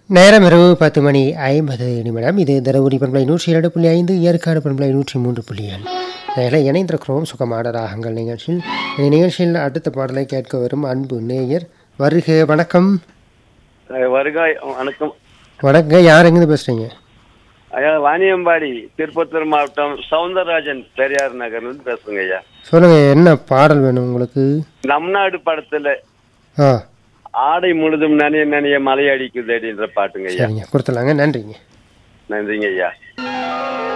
நேரம் இரவு பத்து மணி ஐம்பது நிமிடம் இது தருமபுரி பண்பலை நூற்றி இரண்டு புள்ளி ஐந்து ஏற்காடு பண்பலை நூற்றி மூன்று புள்ளி ஏழு இதில் இணைந்திருக்கிறோம் சுகமான ராகங்கள் நிகழ்ச்சியில் இந்த நிகழ்ச்சியில் அடுத்த பாடலை கேட்க வரும் அன்பு நேயர் வருக வணக்கம் அஹ் வருகாய் வணக்கம் வணக்கம் யார் எங்கேருந்து பேசுகிறீங்க ஐயா வாணியம்பாடி திருப்பத்தூர் மாவட்டம் சவுந்தரராஜன் பெரியார் நகர்லேருந்து பேசுங்க ஐயா சொல்லுங்கள் என்ன பாடல் வேணும் உங்களுக்கு நம் நாடு படத்துல ஆ ஆடை முழுதும் நனைய நனைய மலை அடிக்குது அப்படின்ற பாட்டுங்க ஐயா சரிங்க கொடுத்துலாங்க நன்றிங்க நன்றிங்க ஐயா